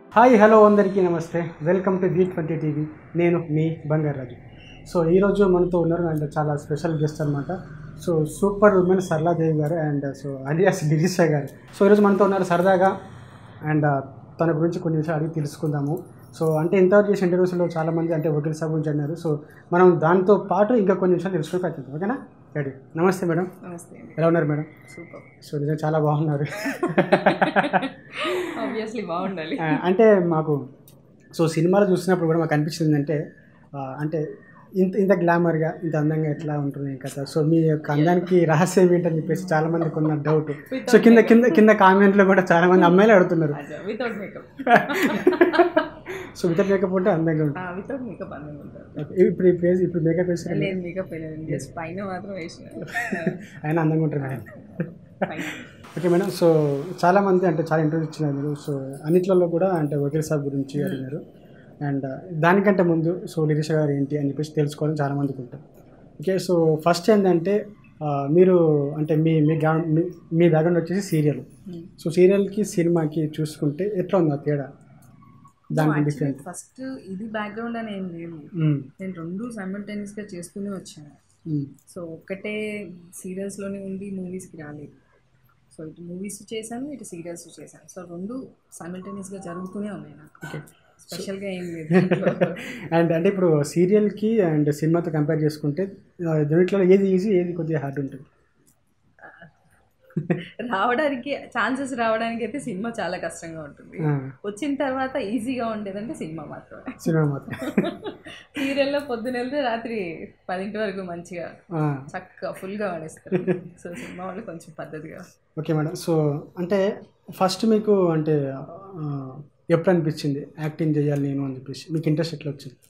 Hi hello అందరికీ నమస్తే welcome to B twenty TV నేను మీ బంగారాజు సో ఈరోజు మనతో ఉన్నారు అండ్ చాలా స్పెషల్ గెస్ట్ అనమాట so super women Saraladevi garu and so alias Girisha గారు సో ఈరోజు మనతో ఉన్నారు సరదాగా అండ్ తన గురించి కొన్ని విషయాలు అడిగి తెలుసుకుందాము సో అంటే ఇంతవరకు చేసిన ఇంటర్వ్యూస్లో చాలామంది అంటే వకీల్ సాబ్ గురించి అన్నారు సో మనం దాంతో పాటు ఇంకా కొన్ని విషయాలు తెలుసుకుని ప్రయత్నిద్దాం ఓకేనా రెడీ నమస్తే మేడం నమస్తే అండి ఎలా ఉన్నారు మేడం సూపర్ సో నిజంగా చాలా బాగున్నారు ఆబ్వియస్లీ బాగుండాలి ఆ, అంటే మాకు సో సినిమాలు చూసినప్పుడు కూడా మాకు అనిపించింది అంటే ఆ, అంటే ఇంత ఇంత గ్లామర్గా ఇంత అందంగా ఎట్లా ఉంటుంది కథ సో మీ యొక్క అందానికి రహస్యం ఏంటని చెప్పేసి చాలా మందికి ఉన్న డౌట్ సో కింద కింద కింద కామెంట్లో కూడా చాలా మంది అమ్మాయిలు అడుగుతున్నారు without makeup so without makeup ఉంటే అందంగా ఉంటుంది వితౌట్ మేకప్ అందం ఉంటారు Okay, ఇప్పుడు ఇప్పుడు వేసి- ఇప్పుడు మేకప్ వేసి లేదు మేకప్ వేయలేదు జస్ట్ పైన మాత్రం వేసిన ఆయన అందంగా ఉంటారు మేడం పైన ఓకే మేడం సో చాలా మంది అంటే చాలా ఇంటర్వ్యూ ఇచ్చినారు మీరు సో అన్నిట్లలో కూడా అంటే వకీల్ సాబ్ గురించి అడిగినారు అండ్ దానికంటే ముందు సో లిరిష గారు ఏంటి అని చెప్పేసి తెలుసుకోవాలని చాలా మందికి ఉంటారు ఓకే సో ఫస్ట్ ఏంటంటే ఆ, మీరు అంటే మీ మీ గ్రౌండ్ మీ- మీ బ్యాక్గ్రౌండ్ వచ్చేసి సీరియల్ సో సీరియల్కి సినిమాకి చూసుకుంటే ఎట్లా ఉంది ఆ తేడా దానికి డిఫరెంట్ ఫస్ట్ ఇది బ్యాక్గ్రౌండ్ అని ఏం లేదు నేను రెండు సైమల్టేనియస్గా చేస్తూనే వచ్చాను సో ఒక్కటే సీరియల్స్లోనే ఉండి మూవీస్కి రాలేదు సో ఇటు మూవీస్ చేశాను ఇటు సీరియల్స్ చేశాను సో రెండు సైమల్టేనియస్గా జరుగుతూనే ఉన్నాయి నాకు ఓకే స్పెషల్గా ఏం లేదు దీంట్లో. అండ్ అంటే ఇప్పుడు సీరియల్కి అండ్ సినిమాతో కంపేర్ చేసుకుంటే ఆ, దీంట్లో ఏది ఈజీ ఏది కొద్దిగా హార్డ్ ఉంటుంది రావడానికి ఛాన్సెస్ రావడానికి అయితే సినిమా చాలా కష్టంగా ఉంటుంది ఆ, వచ్చిన తర్వాత ఈజీగా ఉండేదంటే సినిమా మాత్రమే సినిమా మాత్రం సీరియల్లో పొద్దున వెళ్తే రాత్రి పదింటి వరకు మంచిగా ఆ, చక్కగా ఫుల్గా వాడేస్తారు సో సినిమా వాళ్ళు కొంచెం పద్ధతిగా ఓకే మేడం సో అంటే ఫస్ట్ మీకు అంటే ఆ, ఎప్పుడు అనిపించింది యాక్టింగ్ చేయాలి నేను అని చెప్పేసి మీకు ఇంట్రెస్ట్ ఎట్లా వచ్చింది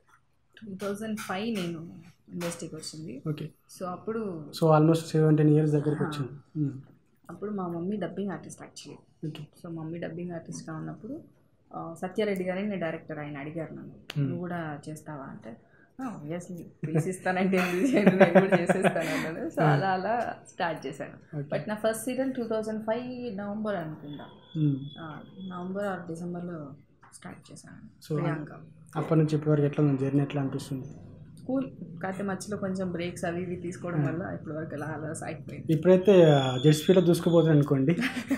టూ థౌజండ్ ఫైవ్ నేను ఇండస్ట్రీకి వచ్చింది ఓకే సో అప్పుడు సో ఆల్మోస్ట్ సెవెంటీన్ ఇయర్స్ దగ్గరికి వచ్చింది ఉమ్, అప్పుడు మా mummy dubbing artist actually okay so mummy dubbing ఆర్టిస్ట్గా ఉన్నప్పుడు ఆ, సత్యారెడ్డి గారి నేను డైరెక్టర్ ఆయన అడిగారు నన్ను నువ్వు కూడా చేస్తావా అంటే ఆబ్వియస్లీ పిలిచిస్తానంటే ఎందుకు చేయను? నేను కూడా చేసేస్తాను అన్నాను సో అలా అలా స్టార్ట్ చేశాను బట్ నా first season two thousand five November అనుకుంటా ఉమ్, ఆ, నవంబర్ ఆర్ డిసెంబర్లో స్టార్ట్ చేశాను సో ప్రియాంక అప్పటి నుంచి ఇప్పటి వరకు ఎట్లా ఉంది జర్నీ ఎట్లా అనిపిస్తుంది స్కూల్ కాకపోతే మధ్యలో కొంచెం బ్రేక్స్ అవి ఇవి తీసుకోవడం వల్ల ఇప్పటి వరకు అలా అలా సాగిపోయింది ఇప్పుడైతే జెట్ స్పీడ్లో దూసుకుపోతుంది అనుకోండి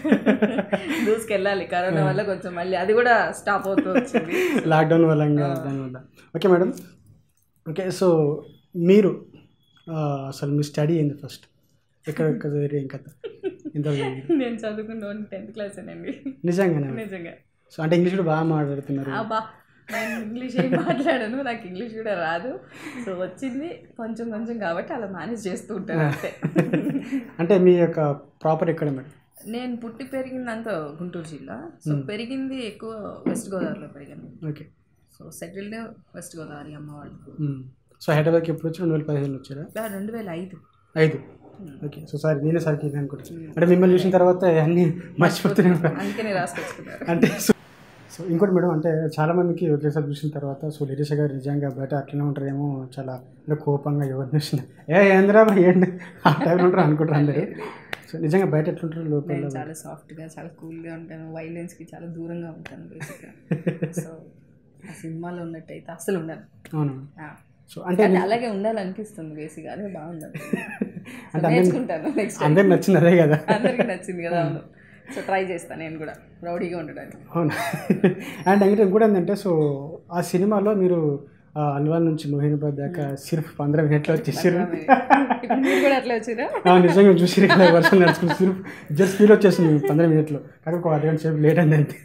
దూసుకెళ్ళాలి కరోనా వల్ల కొంచెం మళ్ళీ అది కూడా స్టాప్ అవుతూ వచ్చింది లాక్డౌన్ వల్ల ఇంకా దానివల్ల ఓకే మేడం ఓకే సో మీరు ఆ, అసలు మీ స్టడీ ఏంది ఫస్ట్ ఎక్కడ ఎక్కడ చదివారు, ఏం కథ ఎంత చదివారు? నేను చదువుకున్న టెన్త్ క్లాస్ అండి నిజంగానే నిజంగా సో అంటే ఇంగ్లీష్ కూడా బాగా మాట్లాడుతున్నారు అబ్బా నేను ఇంగ్లీష్ ఏం మాట్లాడను నాకు ఇంగ్లీష్ కూడా రాదు సో వచ్చింది కొంచెం కొంచెం కాబట్టి అలా మేనేజ్ చేస్తూ ఉంటాను అంతే అంటే మీ యొక్క ప్రాపర్ ఎక్కడ మేడం నేను పుట్టి పెరిగిందంతా గుంటూరు జిల్లా సో పెరిగింది ఎక్కువ వెస్ట్ గోదావరిలో పెరిగాను okay so settled west Godavari అమ్మ వాళ్ళకు మ్మ్. సో హైదరాబాద్కి ఎప్పుడు వచ్చి రెండు వేల పదిహేను వచ్చారా ఇలా రెండు వేల ఐదు ఐదు ఓకే సో సారీ నేనే సార్ అనుకుంటాను అంటే మిమ్మల్ని చూసిన తర్వాత అన్నీ మర్చిపోతున్నాను అందుకనే రాసుకొచ్చుకున్నారు అంటే సో సో ఇంకోటి మేడం అంటే చాలా మందికి ఒకేసారి చూసిన తర్వాత సో లిరిష గారు నిజంగా బయట అట్లనే ఉంటారేమో చాలా అంటే కోపంగా ఎవరిని చూసినా ఏ ఏంద్రా భయ్, ఏంటి ఆ టైంలో ఉంటారు అనుకుంటారు అందరూ సో నిజంగా బయట ఎట్లుంటారు లోపల నేను చాలా సాఫ్ట్గా చాలా కూల్గా ఉంటాను వైలెన్స్కి చాలా దూరంగా ఉంటాను బేసిక్గా సో ఆ సినిమాలో ఉన్నట్టయితే అసలు ఉండను అవును ఆ. సో అంటే కానీ అలాగే ఉండాలనిపిస్తుంది బేసిక్గా అదే బాగుంది అంటే నేర్చుకుంటాను నెక్స్ట్ అందరికి నచ్చింది అదే కదా అందరికీ నచ్చింది కదా అవును సో ట్రై చేస్తాను నేను కూడా రౌడీగా ఉండడానికి అవును అండ్ ఇంకా ఇంకోటి ఏంటంటే సో ఆ సినిమాలో మీరు ఆ, అల్వాల్ నుంచి మోహినాబాద్ దాకా సిర్ఫ్ పంద్ర మినిట్లో వచ్చేసారు ఇప్పుడు మీరు కూడా అట్లా వచ్చిరా ఆ, నిజంగా చూసి వర్షం నడుచుకుని సిర్ఫ్ జస్ట్ ఫీల్ వచ్చేసింది పంద్ర మినిట్లో కాకపోతే ఒక అరగంట సేపు లేట్ అయింది అంతే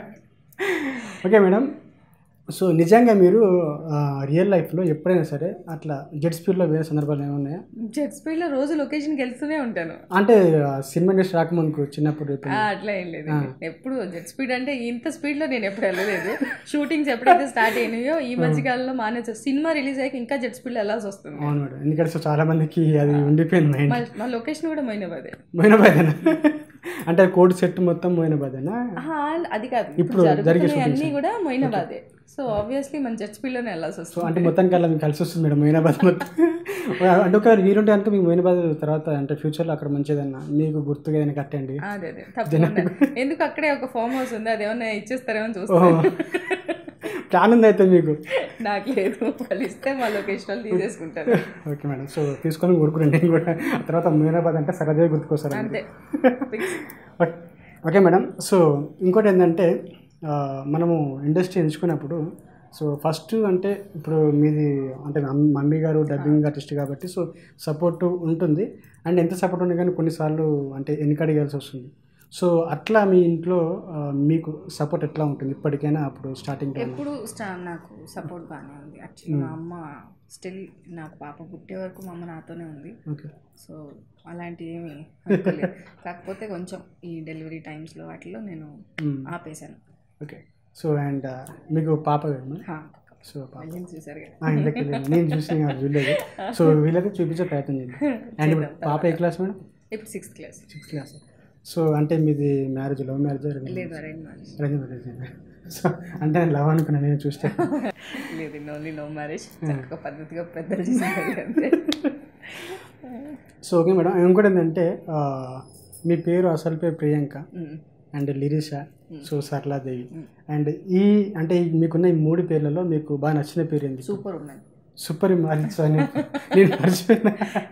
ఓకే మేడం సో నిజంగా మీరు రియల్ లైఫ్లో ఎప్పుడైనా సరే అట్లా జెట్ స్పీడ్లో వేరే సందర్భాలు ఏమైనా ఉన్నాయా జెట్ స్పీడ్లో రోజు లొకేషన్కి వెళ్తూనే ఉంటాను అంటే ఆ, సినిమా ఇండస్ట్రీ రాకముందుకు చిన్నప్పుడు ఎప్పుడు ఆ, అట్లా ఏం లేదు ఎప్పుడు జెట్ స్పీడ్ అంటే ఇంత స్పీడ్లో నేను ఎప్పుడు వెళ్ళలేదు షూటింగ్స్ ఎప్పుడైతే స్టార్ట్ అయినాయో ఈ మధ్య కాలంలో మానేచ్చు సినిమా రిలీజ్ అయ్యాక ఇంకా జెట్ స్పీడ్ వెళ్ళాల్సి వస్తుంది అవును మేడం ఎందుకంటే సో చాలా మందికి అది ఉండిపోయింది మైండ్ మా మా లొకేషన్ కూడా మైనబాదే మోయినాబాదేనా అంటే కోడ్ సెట్ మొత్తం మోయినాబాదేనా ఆహా, అది కాదు ఇప్పుడు ఇప్పుడు జరిగే జరుగుతున్నాయి అన్నీ కూడా మొయినాబాదే సో ఆబ్వియస్లీ మన చర్చ్ పిల్లనే వెళ్ళాల్సి సో వస్తుంది అంటే మొత్తానికి అలా మీకు కలిసి వస్తుంది మేడం మొయినాబాద్ మొత్తం అంటే ఒక వీరుంటే కనుక మీకు మొయినాబాద్ తర్వాత అంటే ఫ్యూచర్లో అక్కడ మంచిదన్న మీకు గుర్తుగా ఏదైనా కట్టండి అదే అదే తప్పకుండా ఎందుకు అక్కడే ఒక ఫామ్ హౌస్ ఉంది అది ఏమన్నా ఇచ్చేస్తారేమో అని ఓహో చూస్తాను ప్లాన్ ఉంది అయితే మీకు నాకు లేదు వాళ్ళు ఇస్తే మా లొకేషన్ తీసేసుకుంటారు ఓకే మేడం సో తీసుకొని కొడుకురండి నేను కూడా ఆ తర్వాత మొయినాబాద్ అంటే సరదే గుర్తుకొస్తారు అంతే Fix. Okay- okay madam so ఇంకోటి ఏంటంటే ఆ, మనము ఇండస్ట్రీ ఎంచుకున్నప్పుడు సో ఫస్ట్ అంటే ఇప్పుడు మీది అంటే మమ్- మమ్మీ గారు డబ్బింగ్ ఆర్టిస్ట్ కాబట్టి సో సపోర్ట్ ఉంటుంది అండ్ ఎంత సపోర్ట్ ఉంది కానీ కొన్నిసార్లు అంటే వెనకడిగాల్సి వస్తుంది సో అట్లా మీ ఇంట్లో ఆ, మీకు సపోర్ట్ ఎట్లా ఉంటుంది ఇప్పటికైనా అప్పుడు స్టార్టింగ్ ఎప్పుడు స్టా నాకు సపోర్ట్ బాగానే ఉంది యాక్చువల్లీ మా అమ్మ స్టిల్ నాకు పాప పుట్టే వరకు మా అమ్మ నాతోనే ఉంది ఓకే సో అలాంటివి ఏమి అనుకోలేదు కాకపోతే కొంచెం ఈ డెలివరీ టైమ్స్లో వాటిలో నేను ఆపేశాను ఓకే సో అండ్ మీకు పాప కదా హా, సో పాప వెళ్ళింది చూసారు కదా ఆ, ఇందాక వెళ్ళాను. నేను చూసిన కాదు, చూడలేదు సో వీళ్ళకి చూపించే ప్రయత్నం చేయండి అండ్ ఇప్పుడు పాప ఏ క్లాస్ మేడం ఇప్పుడు sixth class sixth class so అంటే మీది మ్యారేజ్ లవ్ మ్యారేజ్ లేదు arrange marriage arrange marriage so అంటే నేను లవ్ అనుకున్నాను నేను చూస్తే లేదు ఓన్లీ నో మ్యారేజ్ చక్కగా పద్ధతిగా పెద్దలు చేసేది అంతే సో ఓకే మేడం ఇంకోటి ఏంటంటే ఆ, మీ పేరు అసలు పేరు ప్రియాంక ఉమ్. And Lirisha so Saraladevi and ఈ అంటే ఈ మీకున్న ఈ మూడు పేర్లలో మీకు బాగా నచ్చిన పేరు ఏంటి సూపర్ ఉన్నది సూపర్ మార్క్స్ అని నేను మర్చిపోయినా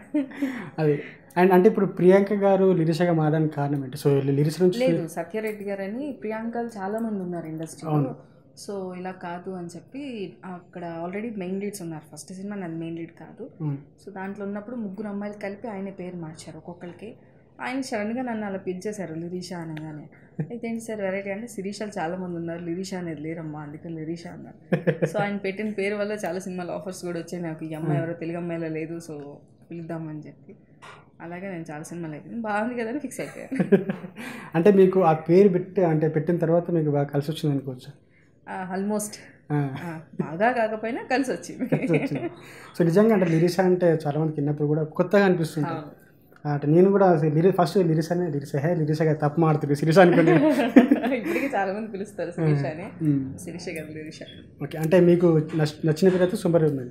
అది అండ్ అంటే ఇప్పుడు ప్రియాంక గారు లిరిషగా మారడానికి కారణం ఏంటి సో లిరిస్ నుంచి లేదు సత్యారెడ్డి గారు అని ప్రియాంకలు చాలా మంది ఉన్నారు ఇండస్ట్రీలో సో ఇలా కాదు అని చెప్పి అక్కడ ఆల్రెడీ మెయిన్ లీడ్స్ ఉన్నారు ఫస్ట్ సినిమా నాది మెయిన్ లీడ్ కాదు ఉమ్, సో దాంట్లో ఉన్నప్పుడు ముగ్గురు అమ్మాయిలు కలిపి ఆయన పేరు మార్చారు ఒక్కొక్కరికి ఆయన సడన్గా నన్ను అలా పిలిచేశారు లిరీషా అనగానే అయితే ఏంటి సార్ వెరైటీ అంటే శిరీషాలు చాలా మంది ఉన్నారు లిరీషా అనేది లేరమ్మా అందుకని లిరీషా అన్నారు సో ఆయన పెట్టిన పేరు వల్ల చాలా సినిమాల ఆఫర్స్ కూడా వచ్చాయి నాకు ఈ అమ్మాయి ఎవరో తెలుగు అమ్మాయిలో లేదు సో పిలుద్దామని చెప్పి అలాగే నేను చాలా సినిమాలు అయిపోయింది బాగుంది కదా అని ఫిక్స్ అయిపోయాను అంటే మీకు ఆ పేరు పెట్టి అంటే పెట్టిన తర్వాత మీకు బాగా కలిసి వచ్చింది అనుకోవచ్చు ఆల్మోస్ట్ ఆ, బాగా కాకపోయినా కలిసి వచ్చింది వచ్చింది. సో నిజంగా అంటే లిరిస్ అంటే చాలా మందికి విన్నప్పుడు కూడా కొత్తగా అనిపిస్తుంది అవును. అంటే నేను కూడా లిరి ఫస్ట్ లిరిస్ అనే లిరిస్ హే లిరిస్ తప్పు మాడుతుంది సిరిస్ అనుకోండి ఇప్పటికీ చాలా మంది పిలుస్తారు శిరీష అని ఉమ్, శిరీష కదా శిరీష ఓకే అంటే మీకు నచ్- నచ్చిన పేరు అయితే సూపర్ ఉన్నది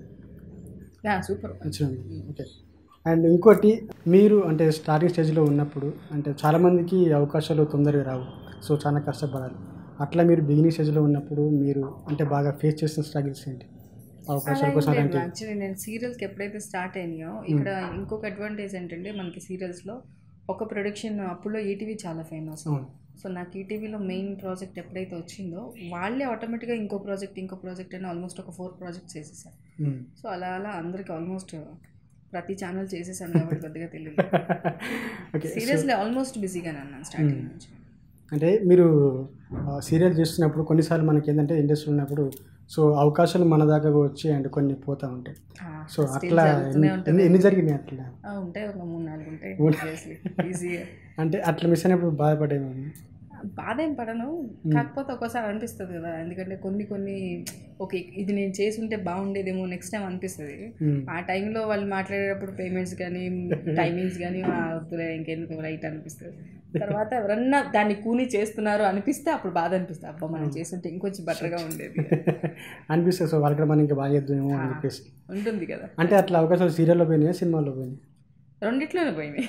సూపర్ నచ్చింది ఓకే అండ్ ఇంకోటి మీరు అంటే స్టార్టింగ్ స్టేజ్లో ఉన్నప్పుడు అంటే చాలామందికి అవకాశాలు తొందరగా రావు సో చాలా కష్టపడాలి అట్లా మీరు బిగినింగ్ స్టేజ్లో ఉన్నప్పుడు మీరు అంటే బాగా ఫేస్ చేసిన స్ట్రగుల్స్ ఏంటి అవకాశాల కోసం అలాంటి యాక్చువల్లీ నేను సీరియల్స్కి ఎప్పుడైతే స్టార్ట్ అయినాయో ఇక్కడ ఇంకొక అడ్వాంటేజ్ ఏంటంటే మనకి సీరియల్స్లో ఒక ప్రొడక్షన్ అప్పుల్లో ఈటీవీ చాలా ఫేమస్ అవును సో నాకు ఈటీవీలో మెయిన్ ప్రాజెక్ట్ ఎప్పుడైతే వచ్చిందో వాళ్ళే ఆటోమేటిక్గా ఇంకో ప్రాజెక్ట్ ఇంకో ప్రాజెక్ట్ అని ఆల్మోస్ట్ ఒక ఫోర్ ప్రాజెక్ట్స్ చేసేసారు ఉమ్. సో అలా అలా అందరికి ఆల్మోస్ట్ ప్రతి ఛానల్ చేసేసాను కాబట్టి కొద్దిగా తెలియదు ఓకే సీరియస్లీ ఆల్మోస్ట్ బిజీగానే ఉన్నాను స్టార్టింగ్ నుంచి అంటే మీరు సీరియల్ చేస్తున్నప్పుడు కొన్నిసార్లు మనకి ఏంటంటే ఇండస్ట్రీ ఉన్నప్పుడు సో అవకాశాలు మన దాకా వచ్చి అండ్ కొన్ని పోతూ ఉంటాయి ఆ, సో still అట్లా జరుగుతూనే ఎన్ని- ఉంటుంది. ఎన్ని ఎన్ని జరిగినాయి అట్లా ఆ, ఉంటాయి ఒక మూడు నాలుగు ఉంటాయి ఈజీగా అంటే అట్లా మిస్ అయినప్పుడు బాధపడేవాడిని బాధ ఏం పడను కాకపోతే ఒక్కోసారి అనిపిస్తుంది కదా ఎందుకంటే కొన్ని కొన్ని ఓకే ఇది నేను చేసి ఉంటే బాగుండేదేమో నెక్స్ట్ టైం అనిపిస్తుంది ఉమ్. ఆ టైంలో వాళ్ళు మాట్లాడేటప్పుడు పేమెంట్స్ కానీ టైమింగ్స్ కానీ "ఆ, వద్దులే ఇంకెందుకు రైట్ అనిపిస్తుంది తర్వాత ఎవరన్నా దాన్ని కూని చేస్తున్నారు అనిపిస్తే అప్పుడు బాధ అనిపిస్తుంది అబ్బా మనం చేస్తుంటే ఇంకొంచెం బెటర్గా ఉండేది అనిపిస్తుంది సో వాళ్ళకి మనం ఇంకా బాగా చేద్దామేమో అని చెప్పేసి ఉంటుంది కదా అంటే అట్లా అవకాశాలు సీరియల్లో పోయినాయా సినిమాల్లో పోయినాయి రెండిట్లోనే పోయినాయి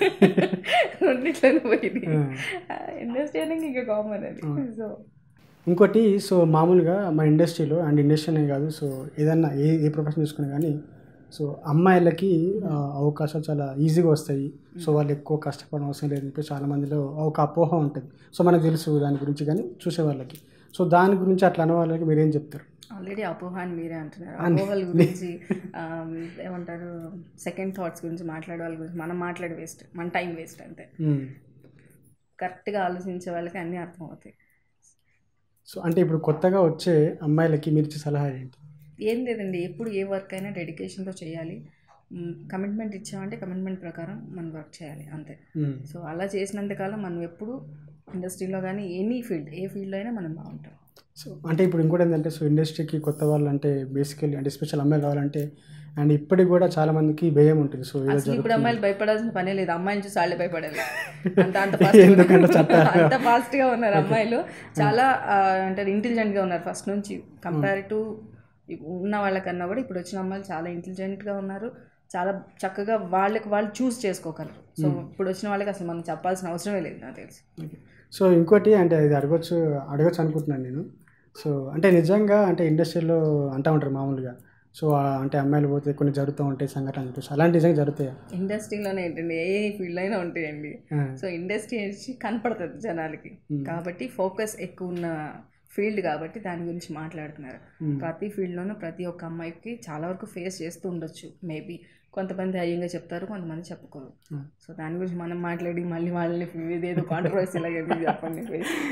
రెండిట్లోనే పోయినాయి ఇండస్ట్రీ అనేది ఇంకా కామన్ అది సో ఇంకోటి సో మామూలుగా మన ఇండస్ట్రీలో అండ్ ఇండస్ట్రీ అనే కాదు సో ఏదన్నా ఏ ఏ ప్రొఫెషన్ తీసుకున్నా కానీ సో అమ్మాయిలకి ఆ, అవకాశాలు చాలా ఈజీగా వస్తాయి సో వాళ్ళు ఎక్కువ కష్టపడడం అవసరం లేదని చెప్పి చాలా మందిలో ఒక అపోహ ఉంటుంది సో మనకు తెలుసు దాని గురించి కానీ చూసే వాళ్ళకి సో దాని గురించి అట్లా అనే వాళ్ళకి మీరేం చెప్తారు ఆల్రెడీ అపోహ అని మీరే అంటున్నారు అపోహల గురించి ఆ, ఏమంటారు సెకండ్ థాట్స్ గురించి మాట్లాడే వాళ్ళ గురించి మనం మాట్లాడే వేస్ట్ మన టైం వేస్ట్ అంతే మ్మ్. కరెక్ట్గా ఆలోచించే వాళ్ళకి అన్నీ అర్థమవుతాయి సో అంటే ఇప్పుడు కొత్తగా వచ్చే అమ్మాయిలకి మీరు ఇచ్చే సలహా ఏంటి ఏం లేదండి ఎప్పుడు ఏ వర్క్ అయినా డెడికేషన్తో చేయాలి కమిట్మెంట్ ఇచ్చామంటే కమిట్మెంట్ ప్రకారం మనం వర్క్ చేయాలి అంతే మ్మ్. సో అలా చేసినంతకాలం మనం ఎప్పుడు ఇండస్ట్రీలో కానీ ఎనీ ఫీల్డ్ ఏ ఫీల్డ్లో అయినా మనం బాగుంటాం సో అంటే ఇప్పుడు ఇంకోటి ఏంటంటే సో ఇండస్ట్రీకి కొత్త వాళ్ళు అంటే బేసికలీ అంటే స్పెషల్ అమ్మాయిలు కావాలంటే అండ్ ఇప్పటికి కూడా చాలా మందికి భయం ఉంటుంది సో ఏదో అసలు ఇప్పుడు అమ్మాయిలు భయపడాల్సిన పనే లేదు అమ్మాయిని చూసి వాళ్ళే భయపడాలి అంత అంత ఎందుకంటే ఫాస్ట్ చట్టాలు. అంత ఫాస్ట్ గా ఉన్నారు అమ్మాయిలు చాలా ఆ, అంటారు ఇంటెలిజెంట్ గా ఉన్నారు ఫస్ట్ నుంచి కంపేర్ టు ఉన్న వాళ్ళకన్నా కూడా ఇప్పుడు వచ్చిన అమ్మాయిలు చాలా ఇంటెలిజెంట్ గా ఉన్నారు చాలా చక్కగా వాళ్ళకి వాళ్ళు చూస్ చేసుకోగలరు సో ఇప్పుడు వచ్చిన వాళ్ళకి అసలు మనం చెప్పాల్సిన అవసరమే లేదు నాకు తెలిసి సో ఇంకోటి అంటే ఇది అడగొచ్చు అడగొచ్చు అనుకుంటున్నాను నేను సో అంటే నిజంగా అంటే ఇండస్ట్రీలో అంటూ ఉంటారు మామూలుగా సో ఆ అంటే అమ్మాయిలు పోతే కొన్ని జరుగుతూ ఉంటాయి సంఘటనలు చెప్పేసి అలాంటి నిజంగా జరుగుతాయి ఇండస్ట్రీలోనే ఏంటండి ఏ ఫీల్డ్ అయినా ఉంటాయండి సో ఇండస్ట్రీ వచ్చి కనపడుతుంది జనాలకి కాబట్టి ఫోకస్ ఎక్కువ ఉన్న ఫీల్డ్ కాబట్టి దాని గురించి మాట్లాడుతున్నారు ప్రతి ఫీల్డ్లోనూ ప్రతి ఒక్క అమ్మాయికి చాలా వరకు ఫేస్ చేస్తూ ఉండొచ్చు మేబీ కొంతమంది ధైర్యంగా చెప్తారు కొంతమంది చెప్పుకోరు సో దాని గురించి మనం మాట్లాడి మళ్ళీ వాళ్ళని ఇదేదో కాంట్రవర్సీ లాగా ఎందుకు చెప్పండి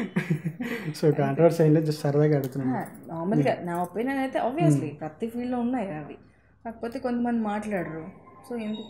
సో కాంట్రవర్సీ అయింది జస్ట్ సర్వేగా అడుగుతున్నాను నార్మల్గా నా ఒపీనియన్ అయితే ఆబ్వియస్లీ ప్రతి ఫీల్డ్లో ఉన్నాయి అవి కాకపోతే కొంతమంది మాట్లాడరు సో ఎందుకు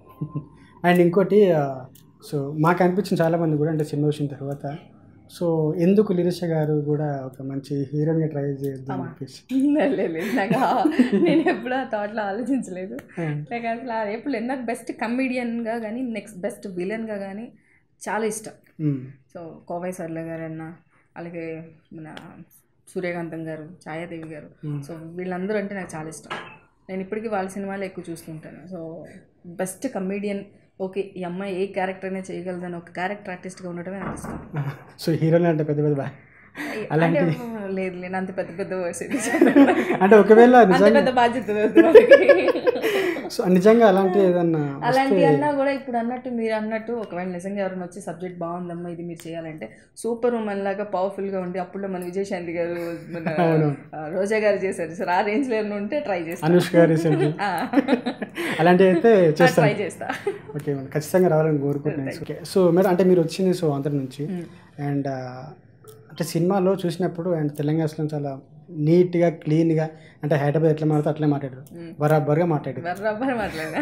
అండ్ ఇంకోటి ఆ, సో మాకు అనిపించింది చాలామంది కూడా అంటే సినిమా వచ్చిన తర్వాత సో ఎందుకు లిరిష గారు కూడా ఒక మంచి హీరోయిన్గా ట్రై చేద్దాం చెప్పేసి లేదు, లేదు నాకు ఆ- నేను ఎప్పుడు ఆ థాట్లో ఆలోచించలేదు నాకు అసలు ఆ ఎప్పుడు లేదు. నాకు బెస్ట్ కమెడియన్గా కానీ నెక్స్ట్ బెస్ట్ విలన్గా కానీ చాలా ఇష్టం మ్మ్. సో కోవై సర్ల గారు అన్న అలాగే మన సూర్యకాంతం గారు ఛాయాదేవి గారు సో వీళ్ళందరూ అంటే నాకు చాలా ఇష్టం నేను ఇప్పటికీ వాళ్ళ సినిమాలు ఎక్కువ చూస్తుంటాను సో బెస్ట్ కమెడియన్ ఓకే ఈ అమ్మాయి ఏ క్యారెక్టర్ అయినా చేయగలదని ఒక క్యారెక్టర్ ఆర్టిస్ట్గా ఉండటమే నాకు ఇష్టం సో హీరోయిన్ అంటే పెద్ద పెద్ద బా అంటే లేదు లేదు అంత పెద్ద పెద్ద వర్డ్స్ ఏది అంటే ఒకవేళ అంత నిజంగా పెద్ద బాధ్యత వద్దు మనకి. సో నిజంగా అలాంటి ఏదన్నా అలాంటి అన్నా కూడా ఇప్పుడు అన్నట్టు మీరు అన్నట్టు ఒకవేళ నిజంగా ఎవరైనా వచ్చి సబ్జెక్ట్ బాగుందమ్మా ఇది మీరు చేయాలంటే సూపర్ ఉమెన్ లాగా పవర్ఫుల్ గా ఉండి అప్పుడు మన విజయశాంతి గారు మన ఆ, రోజా గారు చేశారు సార్ ఆ రేంజ్ లో ఏమైనా ఉంటే ట్రై చేస్తా అనుష్క రీసెంట్లీ అలాంటివి అయితే చేస్తాను ట్రై చేస్తా ఓకే మేడం ఖచ్చితంగా రావాలని కోరుకుంటున్నాను ఓకే సో మేడం అంటే మీరు వచ్చింది సో అందరి నుంచి అండ్ అంటే సినిమాలో చూసినప్పుడు అండ్ తెలంగాణలో చాలా నీట్గా క్లీన్గా అంటే హైదరాబాద్ ఎట్లా మాట్లాడుతూ అట్లే మాట్లాడారు బరాబర్గా మాట్లాడారు బర్రాబర్ మాట్లాడినా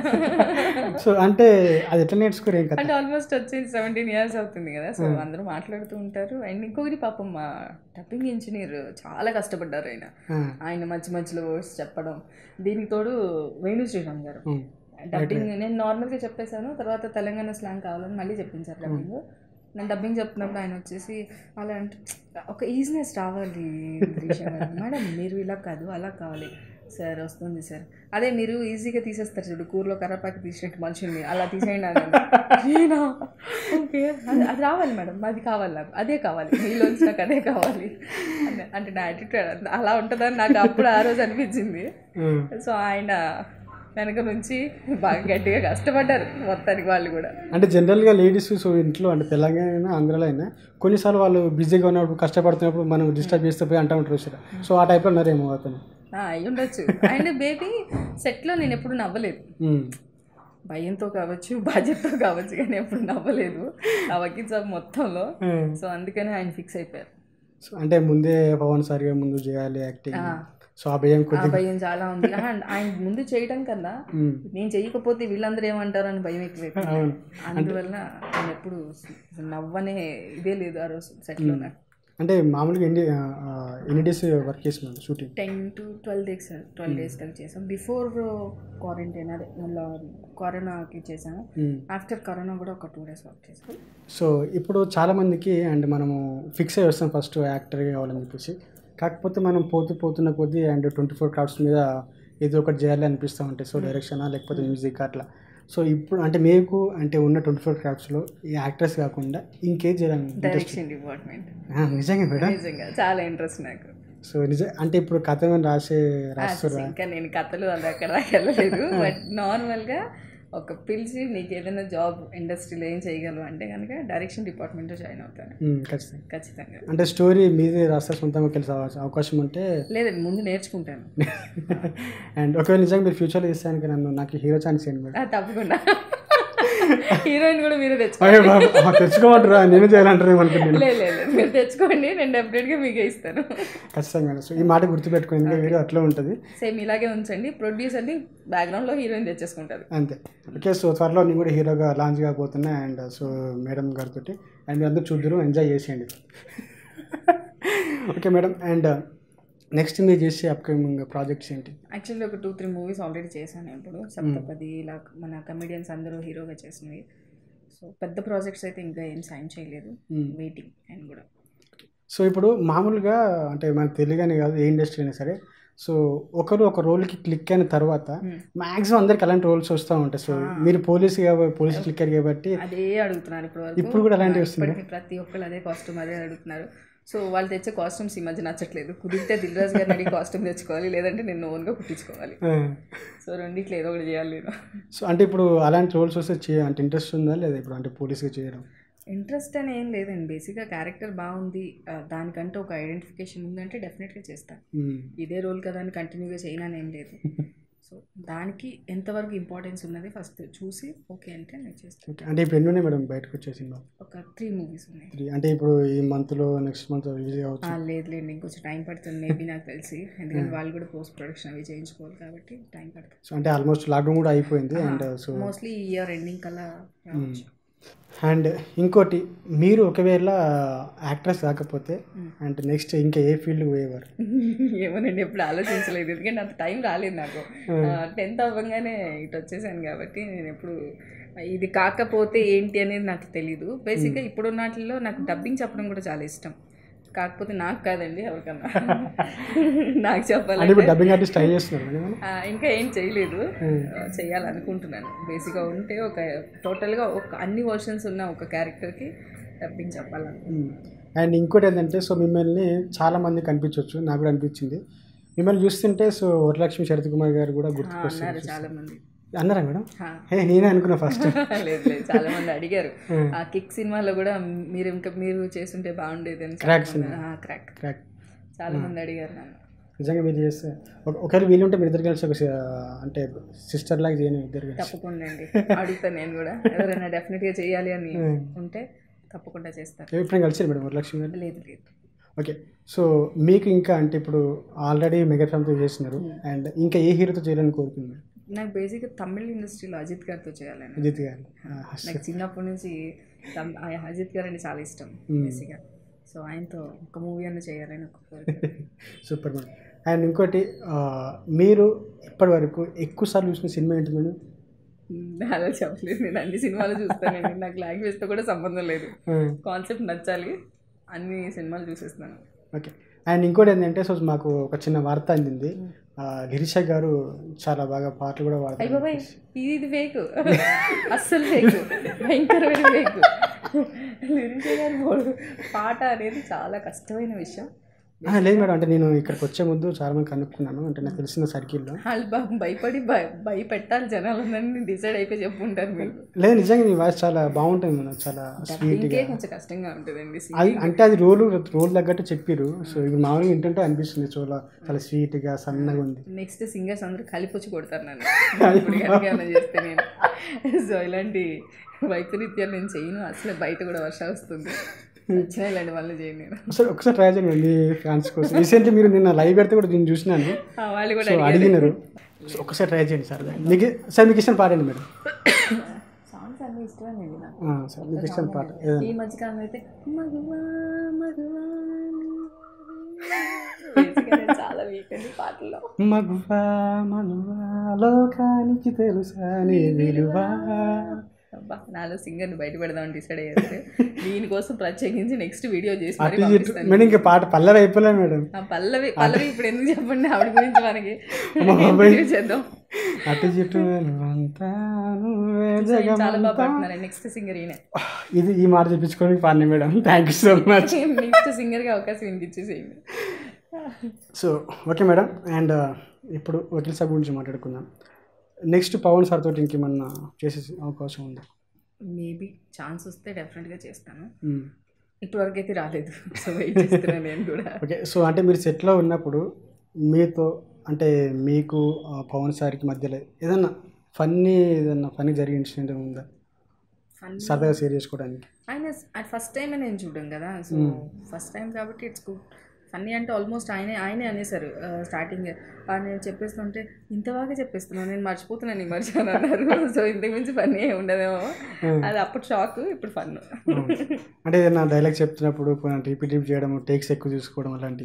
సో అంటే అది ఎట్లా నేర్చుకోరు ఏం కదా అంటే ఆల్మోస్ట్ వచ్చి సెవెంటీన్ ఇయర్స్ అవుతుంది కదా సో అందరూ మాట్లాడుతూ ఉంటారు అండ్ ఇంకొకటి పాపం మా డబ్బింగ్ ఇంజనీర్ చాలా కష్టపడ్డారు ఆయన ఆయన మంచి మంచిలో వర్డ్స్ చెప్పడం దీనికి తోడు వేణు శ్రీరామ్ గారు డబ్బింగ్ నేను నార్మల్గా చెప్పేశాను తర్వాత తెలంగాణ స్లాంగ్ కావాలని మళ్ళీ చెప్పించారు డబ్బింగ్ నేను డబ్బింగ్ చెప్తున్నప్పుడు ఆయన వచ్చేసి అలా అంటే ఒక ఈజినెస్ రావాలి గిరీష్ గారు. మేడం మీరు ఇలా కాదు అలా కావాలి సార్ వస్తుంది సార్ అదే మీరు ఈజీగా తీసేస్తారు చూడు కూరలో కర్రపాకి తీసినట్టు మనుషుల్ని అలా తీసేయండి అన్నాను నేనా ఓకే అది అది రావాలి మేడం అది కావాలి నాకు అదే కావాలి మీలోంచి నాకు అదే కావాలి అన్న- అంటే నా యాటిట్యూడ్ అలా ఉంటుందని నాకు అప్పుడు ఆ రోజు అనిపించింది సో ఆయన వెనక నుంచి బాగా గట్టిగా కష్టపడ్డారు మొత్తానికి వాళ్ళు కూడా అంటే జనరల్గా లేడీస్ సో ఇంట్లో అంటే తెలంగాణ అయినా ఆంధ్రాలో అయినా కొన్నిసార్లు వాళ్ళు బిజీగా ఉన్నప్పుడు కష్టపడుతున్నప్పుడు మనం డిస్టర్బ్ చేస్తే పోయి అంటూ ఉంటారు సార్ సో ఆ టైప్లో ఉన్నారేమో అతను ఆ, అయి ఉండొచ్చు అండ్ బేబీ సెట్లో నేను ఎప్పుడు నవ్వలేదు మ్మ్. భయంతో కావచ్చు బాధ్యతతో కావచ్చు కానీ ఎప్పుడు నవ్వలేదు ఆ వకీల్ సాబ్ మొత్తంలో సో అందుకని ఆయన ఫిక్స్ అయిపోయారు సో అంటే ముందే పవన్ సార్ గారు ముందు చేయాలి యాక్టింగ్ సో ఆ భయం ఆ కొద్దిగా భయం చాలా ఉంది అండ్ ఆయన ముందు చేయడం కన్నా మ్మ్. నేను చేయకపోతే వీళ్ళందరూ ఏమంటారు అని భయం ఎక్కువ అవును అందువల్ల నేను ఎప్పుడు నవ్వనే ఇదే లేదు ఆ రోజు సెట్లో నాకు అంటే మామూలుగా ఎన్ని ఆ, ఆ, ఎన్ని డేస్ వర్క్ చేసినారు shooting ten to twelve days twelve days కలిసి చేసాం బిఫోర్ క్వారంటైన్ అదే మళ్ళీ కరోనాకి చేసాము ఆఫ్టర్ కరోనా కూడా ఒక టూ డేస్ వర్క్ చేసాం సో ఇప్పుడు చాలామందికి అండ్ మనము ఫిక్స్ అయ్యి వస్తాం ఫస్ట్ యాక్టర్ కావాలని చెప్పేసి కాకపోతే మనం పోతూ పోతున్న కొద్దీ అండ్ ట్వంటీ ఫోర్ క్రాఫ్ట్స్ మీద ఏదో ఒకటి చేయాలి అనిపిస్తూ ఉంటాయి సో డైరెక్షనా లేకపోతే మ్యూజిక్ అట్లా సో ఇప్పుడు అంటే మీకు అంటే ఉన్న ట్వంటీ ఫోర్ క్రాఫ్ట్స్లో ఈ యాక్టర్స్ కాకుండా ఇంకేం చేయాలని డైరెక్షన్ డిపార్ట్మెంట్ ఆ, నిజంగా మేడం నిజంగా చాలా ఇంట్రెస్ట్ నాకు సో నిజం అంటే ఇప్పుడు కథ ఏమైనా రాసే రాస్తారా ఇంకా నేను కథలు అది అక్కడ వెళ్ళలేదు బట్ నార్మల్గా ఒక పిలిచి నీకు ఏదైనా జాబ్ ఇండస్ట్రీలో ఏం చేయగలవు అంటే కనుక డైరెక్షన్ డిపార్ట్మెంట్లో జాయిన్ అవుతాను ఉమ్, ఖచ్చితంగా ఖచ్చితంగా అంటే స్టోరీ మీదే రాస్తే సొంతంగా కలిసి అవకాశం ఉంటే లేదండి ముందు నేర్చుకుంటాను అండ్ ఒకవేళ నిజంగా మీరు ఫ్యూచర్లో ఇస్తాను నన్ను నాకు హీరో ఛాన్స్ ఇవ్వండి మేడం ఆ, తప్పకుండా హీరోయిన్ కూడా మీరే తెచ్చుకో అయ్యో బాబు, ఆ, తెచ్చుకోమంటారా నేను చేయాలంటారు అనుకుంటున్నాను లేదు లేదు లేదు. మీరు తెచ్చుకోండి నేను డెఫినెట్గా మీకే ఇస్తాను ఖచ్చితంగా మేడం సో ఈ మాట గుర్తుపెట్టుకుని ఎందుకంటే వీడియో అట్లా ఉంటుంది సేమ్ ఇలాగే ఉంచండి ప్రొడ్యూసర్ని బ్యాక్గ్రౌండ్లో హీరోయిన్ తెచ్చేసుకుంటారు అంతే ఓకే సో త్వరలో నేను కూడా హీరోగా లాంచ్ కాబోతున్నా అండ్ సో మేడం గారితో అండ్ మీరు అందరూ చూద్దరు ఎంజాయ్ చేసేయండి ఓకే మేడం అండ్ నెక్స్ట్ మీరు చేసే అప్కమింగ్ ప్రాజెక్ట్స్ ఏంటి యాక్చువల్లీ ఒక టూ త్రీ మూవీస్ ఆల్రెడీ చేశాను ఇప్పుడు సప్తపది ఇలా మన కమెడియన్స్ అందరూ హీరోగా చేసినవి సో పెద్ద ప్రాజెక్ట్స్ అయితే ఇంకా ఏం సైన్ చేయలేదు Hmm. వెయిటింగ్ అండ్ కూడా సో ఇప్పుడు మామూలుగా అంటే మన తెలుగునే కాదు ఏ ఇండస్ట్రీ అయినా సరే సో ఒకరు ఒక రోల్కి క్లిక్ అయిన తర్వాత Hmm. మాక్సిమం అందరికి అలాంటి రోల్స్ వస్తూ ఉంటాయి సో మీరు పోలీస్ కాబట్టి పోలీస్ క్లిక్కర్ కాబట్టి అదే అడుగుతున్నారు ఇప్పుడు వరకు ఇప్పుడు కూడా అలాంటివి ఆ, వస్తున్నాయి? ఇప్పటికీ ప్రతి ఒక్కరు అదే కాస్ట్యూమ్ అదే అడుగుతున్నారు సో వాళ్ళు తెచ్చే కాస్ట్యూమ్స్ ఈ మధ్య నచ్చట్లేదు కుదిరితే దిల్ రాజు గారిని అడిగి కాస్ట్యూమ్ తెచ్చుకోవాలి లేదంటే నేను ఓన్గా కుట్టించుకోవాలి సో రెండిట్లో ఏదో ఒకటి చేయాలి నేను సో అంటే ఇప్పుడు అలాంటి రోల్స్ వస్తే చే అంటే ఇంట్రెస్ట్ ఉందా లేదా ఇప్పుడు అంటే పోలీస్గా చేయడం ఇంట్రెస్ట్ అని ఏం లేదండి బేసిక్గా క్యారెక్టర్ బాగుంది ఆ, దానికంటే ఒక ఐడెంటిఫికేషన్ ఉందంటే డెఫినెట్గా చేస్తాను మ్మ్. ఇదే రోల్ కదా అని కంటిన్యూగా చేయనని ఏం లేదు సో దానికి ఎంతవరకు ఇంపార్టెన్స్ ఉన్నది ఫస్ట్ చూసి ఓకే అంటే నేను చేస్తాను ఓకే అంటే ఇప్పుడు ఎన్ని ఉన్నాయి మేడం బయటకు వచ్చే సినిమా ఒక త్రీ మూవీస్ ఉన్నాయి త్రీ అంటే ఇప్పుడు ఈ మంత్లో నెక్స్ట్ మంత్ రిలీజ్ అవ్వచ్చు ఆ, లేదు లేదు ఇంకొంచెం టైం పడుతుంది మేబీ నాకు తెలిసి ఎందుకంటే వాళ్ళు కూడా పోస్ట్ ప్రొడక్షన్ అవి చేయించుకోవాలి కాబట్టి టైం పడుతుంది సో అంటే ఆల్మోస్ట్ లాక్డౌన్ కూడా అయిపోయింది అండ్ సో మోస్ట్లీ ఈ ఇయర్ ఎండింగ్ కల్లా రావచ్చు అండ్ ఇంకోటి మీరు ఒకవేళ యాక్ట్రెస్ కాకపోతే అంటే నెక్స్ట్ ఇంకా ఏ ఫీల్డ్ పోయేవారు ఏమోనండి ఎప్పుడు ఆలోచించలేదు ఎందుకంటే అంత టైం రాలేదు నాకు టెన్త్ అవ్వగానే ఇటు వచ్చేసాను కాబట్టి నేను ఎప్పుడు ఇది కాకపోతే ఏంటి అనేది నాకు తెలీదు బేసిక్గా ఇప్పుడున్న వాటిల్లో నాకు డబ్బింగ్ చెప్పడం కూడా చాలా ఇష్టం కాకపోతే నాకు కాదండి ఎవరికన్నా నాకు అంటే చెప్పాలంటే ఇప్పుడు డబ్బింగ్ ఆర్టిస్ట్ ట్రై చేస్తున్నారు మేడం ఆ, ఇంకా ఏం చేయలేదు ఆ, చేయాలనుకుంటున్నాను బేసిక్గా ఉంటే ఒక టోటల్గా ఒక అన్ని వర్షన్స్ ఉన్న ఒక క్యారెక్టర్కి డబ్బింగ్ చెప్పాలనుకుంటున్నాను అండ్ ఇంకోటి ఏంటంటే సో మిమ్మల్ని చాలా మంది కనిపించవచ్చు నాకు కూడా అనిపించింది మిమ్మల్ని చూస్తుంటే సో వరలక్ష్మి శరత్ కుమార్ గారు కూడా ఆ, గుర్తుకొస్తారు అన్నారు చాలా మంది అన్నారా మేడం ఆ. హే నేనే అనుకున్నా ఫస్ట్ లేదు లేదు చాలా మంది అడిగారు ఆ కిక్ సినిమాలో కూడా మీరు ఇంకా మీరు చేస్తుంటే బాగుండేది అని Crack క్రాక్ క్రాక్ చాలా మంది అడిగారు నన్ను నిజంగా మీరు చేస్తే ఒక- ఒకవేళ వీలుంటే మీరు ఇద్దరు కలిసి ఒక సి- అంటే సిస్టర్ లాగా చేయను ఇద్దరు కలిసి తప్పకుండా అండి అడుగుతాను నేను కూడా ఎవరైనా డెఫినెట్గా చేయాలి అని ఉంటే తప్పకుండా చేస్తాను ఎప్పుడైనా కలిసి మేడం వరలక్ష్మి గారు లేదు లేదు ఓకే సో మీకు ఇంకా అంటే ఇప్పుడు ఆల్రెడీ మెగా ఫ్యామ్తో చేసినారు అండ్ ఇంకా ఏ హీరోతో చేయాలని కోరుకుంది నాకు బేసిక్గా తమిళ ఇండస్ట్రీలో అజిత్ గారితో చేయాలని అజిత్ గారు నాకు చిన్నప్పటి నుంచి తమ్- ఆ అజిత్ గారు అంటే చాలా ఇష్టం బేసిక్గా సో ఆయనతో ఒక మూవీ అన్న చేయాలని ఒక కోరిక సూపర్ మేడం అండ్ ఇంకోటి ఆ, మీరు ఇప్పటి వరకు ఎక్కువ సార్లు చూసిన సినిమా ఏంటి మేడం అలా చెప్పలేదు నేను అన్ని సినిమాలు చూస్తానండి నాకు లాంగ్వేజ్తో కూడా సంబంధం లేదు కాన్సెప్ట్ నచ్చాలి అన్ని సినిమాలు చూసేస్తున్నాను ఓకే అండ్ ఇంకోటి ఏంటంటే సో మాకు ఒక చిన్న వార్త అందింది ఆ, గిరీష గారు చాలా బాగా పాటలు కూడా అయ్యి పాడతారు బాబాయ్ ఇది ఇది ఫేక్ అస్సలు ఫేక్ భయంకరమైన ఫేక్ లిరిక్ గారి పాడు- పాట అనేది చాలా కష్టమైన విషయం ఆ, లేదు మేడం అంటే నేను ఇక్కడికి వచ్చే ముందు చాలా మంది కనుక్కున్నాను అంటే నాకు తెలిసిన సర్కిల్లో వాళ్ళు బా- భయపడి భయ భయపెట్టాలి జనాలందరినీ డిసైడ్ అయిపోయి చెప్పుంటారు మీరు లేదు నిజంగా మీ వాయిస్ చాలా బాగుంటుంది మేడం చాలా స్వీట్గా ఇంకే కొంచెం కష్టంగా ఉంటుందండి అది అంటే అది రోల్ రోల్ తగ్గట్టు చెప్పారు సో ఇప్పుడు మామూలుగా వింటుంటే అనిపిస్తుంది చాలా చాలా స్వీట్గా సన్నగా ఉంది నెక్స్ట్ సింగర్స్ అందరూ కలిపొచ్చి కొడతారు నన్ను ఇప్పుడు కనుక ఏమైనా చేస్తే నేను సో ఇలాంటి వైపరీత్యాలు నేను చేయను అసలు బయట కూడా వర్షం వస్తుంది వచ్చినా ఇలాంటి వాళ్ళు చేయను నేను ఒకసారి ఒకసారి ట్రై చేయండి మీ ఫ్యాన్స్ కోసం రీసెంట్లీ మీరు నిన్న లైవ్ పెడితే కూడా నేను చూసినాను ఆ, వాళ్ళు కూడా సో అడిగినారు సో ఒకసారి ట్రై చేయండి సార్ మీకు సార్ మీకు ఇష్టం పాడండి మేడం సాంగ్స్ అన్ని ఇష్టమేనండి నాకు ఆ, సార్ మీకు ఇష్టం పాట ఏదైనా ఈ మధ్యకాలం అయితే మగువా మగువా Basically నేను చాలా వీక్ అండి పాటల్లో మగువా మనువా లోకానికి తెలుసా నీ విలువా అబ్బా నాలో సింగర్ని బయట పెడదామని డిసైడ్ అయ్యారు దీనికోసం ప్రత్యేకించి నెక్స్ట్ వీడియో చేసి మరీ అటు ఇటు పంపిస్తాను మేడం ఇంకా పాట పల్లవి అయిపోలే మేడం ఆ పల్లవి పల్లవి ఇప్పుడు ఎందుకు చెప్పండి ఆవిడ గురించి మనకి Video చేద్దాం అటు ఇటు వెలువంతా నువ్వే ఈయన జగమంతా. చాలా బాగా పాడుతున్నారు నెక్స్ట్ సింగర్ ఈయన ఇది ఈ మాట చెప్పించుకోవడానికి పాడిన madam thank you so much next సింగర్కి అవకాశం వినిపించేసేయండి సో ఓకే మేడం అండ్ ఇప్పుడు వకీల్ సాబ్ గురించి మాట్లాడుకుందాం నెక్స్ట్ పవన్ సార్ తోటి ఇంకేమన్నా చేసే అవకాశం ఉందా మేబీ ఛాన్స్ వస్తే డెఫినెట్గా చేస్తాను మ్మ్. ఇప్పటివరకు అయితే రాలేదు సో వెయిట్ చేస్తున్నాను నేను కూడా ఓకే సో అంటే మీరు సెట్లో ఉన్నప్పుడు మీతో అంటే మీకు ఆ, పవన్ సార్కి మధ్యలో ఏదన్నా ఫన్నీ ఏదన్నా ఫన్నీ జరిగిన ఇన్సిడెంట్ ఉందా ఫన్ సరదాగా షేర్ చేసుకోవడానికి ఆయన ఫస్ట్ టైమే నేను చూడడం కదా సో ఫస్ట్ టైం కాబట్టి ఇట్స్ గుడ్ ఫన్నీ అంటే ఆల్మోస్ట్ ఆయనే ఆయనే అనేసారు స్టార్టింగ్ నేను చెప్పేస్తుంటే ఇంత బాగా చెప్పేస్తున్నాను నేను మర్చిపోతున్నాను ఈ మర్చి అని అన్నారు సో ఇంతకు మించి ఫన్నీ ఏమి ఉండదేమో అది అప్పుడు షాక్ ఇప్పుడు ఫన్ అంటే ఏదైనా డైలాగ్ చెప్తున్నప్పుడు కొన్ని రిపీట్ రిపీట్ చేయడం టేక్స్ ఎక్కువ తీసుకోవడం అలాంటివి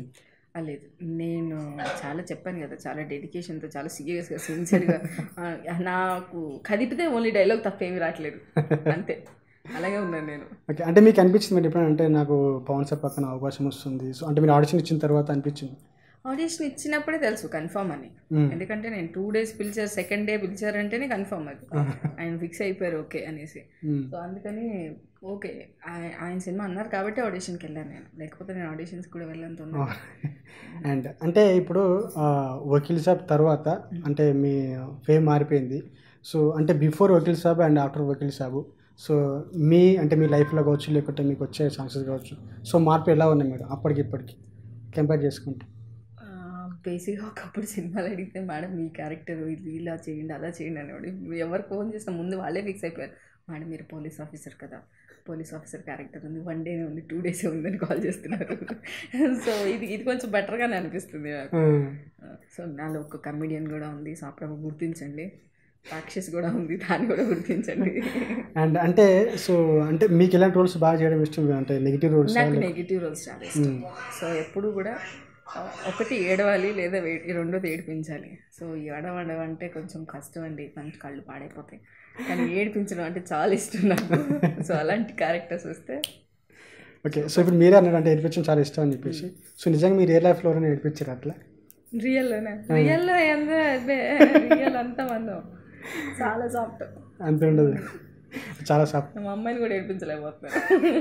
ఆ, లేదు నేను చాలా చెప్పాను కదా చాలా డెడికేషన్తో చాలా సీరియస్గా సిన్సియర్గా నాకు కదిపితే ఓన్లీ డైలాగ్ తప్ప ఏమీ రావట్లేదు అంతే అలాగే ఉన్నాను నేను ఓకే అంటే మీకు అనిపించింది మీరు ఎప్పుడైనా అంటే నాకు పవన్ సార్ పక్కన అవకాశం వస్తుంది సో అంటే మీరు ఆడిషన్ ఇచ్చిన తర్వాత అనిపించింది ఆడిషన్ ఇచ్చినప్పుడే తెలుసు కన్ఫర్మ్ అని మ్మ్. ఎందుకంటే నేను టూ డేస్ పిలిచారు సెకండ్ డే పిలిచారంటేనే కన్ఫర్మ్ అది ఆయన ఫిక్స్ అయిపోయారు ఓకే అనేసి మ్మ్. సో అందుకని ఓకే ఆయ- ఆయన సినిమా అన్నారు కాబట్టి ఆడిషన్కి వెళ్ళాను నేను లేకపోతే నేను ఆడిషన్స్ కూడా వెళ్ళంత ఉన్నా అండ్ అంటే ఇప్పుడు ఆ, వకీల్ సాబ్ తర్వాత అంటే మీ ఫేమ్ మారిపోయింది సో అంటే before Vakeel Saab and after Vakeel Saab so మీ అంటే మీ లైఫ్లో కావచ్చు లేకుంటే మీకు వచ్చే ఛాన్సెస్ కావచ్చు సో మార్పు ఎలా ఉన్నాయి మేడం అప్పటికి ఇప్పటికి కంపేర్ చేసుకుంటే బేసిక్గా ఒకప్పుడు సినిమాలు అడిగితే మేడం మీ క్యారెక్టర్ ఇది ఇలా చేయండి అలా చేయండి అనేవాడు ఎవరు ఫోన్ చేసినా ముందు వాళ్ళే ఫిక్స్ అయిపోయారు మేడం మీరు పోలీస్ ఆఫీసర్ కదా పోలీస్ ఆఫీసర్ క్యారెక్టర్ ఉంది వన్ డేనే ఉంది టూ డేసే ఉందని కాల్ చేస్తున్నారు సో ఇది ఇది కొంచెం బెటర్గానే అనిపిస్తుంది నాకు సో నాలో ఒక కమెడియన్ కూడా ఉంది సో అప్పుడప్పుడు గుర్తించండి రాక్షస్ కూడా ఉంది దాన్ని కూడా గుర్తించండి అండ్ అంటే సో అంటే మీకు ఎలాంటి రోల్స్ బాగా చేయడం ఇష్టం అంటే నెగిటివ్ రోల్స్ నాకు నెగిటివ్ రోల్స్ చాలా ఇష్టం సో ఎప్పుడు కూడా ఆ, ఒకటి ఏడవాలి లేదా వే- ఈ రెండోది ఏడిపించాలి సో ఏడవడం అంటే కొంచెం కష్టం అండి కొంచెం కళ్ళు పాడైపోతాయి కానీ ఏడిపించడం అంటే చాలా ఇష్టం నాకు సో అలాంటి క్యారెక్టర్స్ వస్తే ఓకే సో ఇప్పుడు మీరే అన్నారు అంటే ఏడిపించడం చాలా ఇష్టం అని చెప్పేసి సో నిజంగా మీరు రియల్ లైఫ్లో ఏడిపించారు అట్లా రియల్లోనే రియల్లో ఎంత రియల్ అంతా మనం చాలా సాఫ్ట్ అంతే ఉండదు చాలా సాఫ్ట్ మా అమ్మాయిని కూడా ఏడిపించలేకపోతున్నాను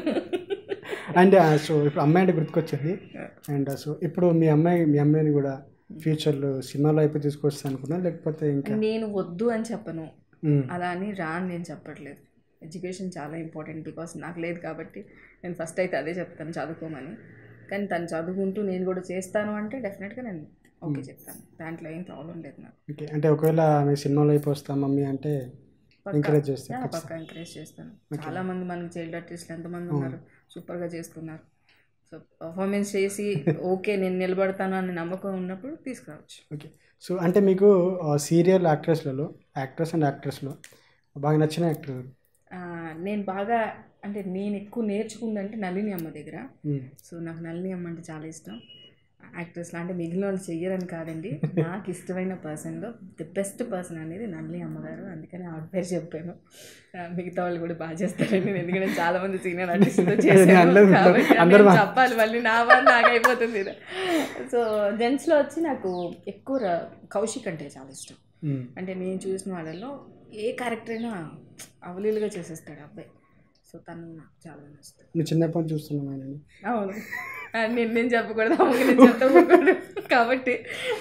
అండ్ సో ఇప్పుడు అమ్మాయి అంటే గుర్తుకొచ్చింది అండ్ సో ఇప్పుడు మీ అమ్మాయి మీ అమ్మాయిని కూడా ఫ్యూచర్లో సినిమాలో అయిపోయి తీసుకొస్తాను అనుకున్నా లేకపోతే ఇంకా నేను వద్దు అని చెప్పను మ్మ్. అలా అని రా అని నేను చెప్పట్లేదు ఎడ్యుకేషన్ చాలా ఇంపార్టెంట్ బికాస్ నాకు లేదు కాబట్టి నేను ఫస్ట్ అయితే అదే చెప్తాను చదువుకోమని కానీ తను చదువుకుంటూ నేను కూడా చేస్తాను అంటే డెఫినెట్గా నేను ఓకే చెప్తాను దాంట్లో ఏం ప్రాబ్లం లేదు నాకు ఓకే అంటే ఒకవేళ మీ సినిమాలో అయిపోయి వస్తాం మమ్మీ అంటే ఎంకరేజ్ చేస్తాను యా, పక్కా ఎంకరేజ్ చేస్తాను చాలా మంది మనకి చైల్డ్ ఆర్టిస్టులు ఎంతమంది ఉన్నారు సూపర్గా చేస్తున్నారు సో పర్ఫార్మెన్స్ చేసి ఓకే నేను నిలబడతాను అని నమ్మకం ఉన్నప్పుడు తీసుకురావచ్చు ఓకే సో అంటే మీకు సీరియల్ యాక్ట్రెస్లలో యాక్ట్రెస్ అండ్ యాక్ట్రెస్లో బాగా నచ్చిన యాక్టర్ ఎవరు? ఆ, నేను బాగా అంటే నేను ఎక్కువ నేర్చుకుందంటే నళిని అమ్మ దగ్గర మ్మ్. సో నాకు నళిని అమ్మ అంటే చాలా ఇష్టం యాక్ట్రెస్లో అంటే మిగిలిన వాళ్ళు చెయ్యరని కాదండి నాకు ఇష్టమైన పర్సన్లో ది బెస్ట్ పర్సన్ అనేది నళిని అమ్మగారు అందుకని ఆవిడ పేరు చెప్పాను ఆ, మిగతా వాళ్ళు కూడా బాగా చేస్తారండి ఎందుకంటే నేను చాలా మంది సీనియర్ ఆర్టిస్ట్తో చేశాను అందరూ- కాబట్టి అందరూ నేను మా- చెప్పాలి మళ్ళీ నా వాళ్ళు నాకు అయిపోతుంది ఇది. సో జెంట్స్లో వచ్చి నాకు ఎక్కువ ర- కౌశిక్ అంటే చాలా ఇష్టం మ్మ్. అంటే నేను చూసిన వాళ్ళలో ఏ క్యారెక్టర్ అయినా అవలీలుగా చేసేస్తాడు ఆ అబ్బాయి సో తను నాకు చాలా నచ్చుతుంది నేను చిన్నప్పటి నుంచి చూస్తున్నాను ఆయనని అవును ఆ, నేను నేను చెప్పకూడదు అమ్మకి నేను చెప్తాకూడదు కాబట్టి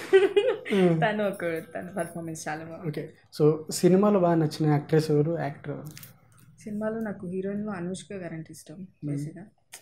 తను ఒక తన పర్ఫార్మెన్స్ చాలా బాగుంది ఓకే సో సినిమాలో బాగా నచ్చిన యాక్ట్రెస్ ఎవరు యాక్టర్ ఎవరు సినిమాలో నాకు హీరోయిన్లో అనుష్క గారు అంటే ఇష్టం బేసిక్గా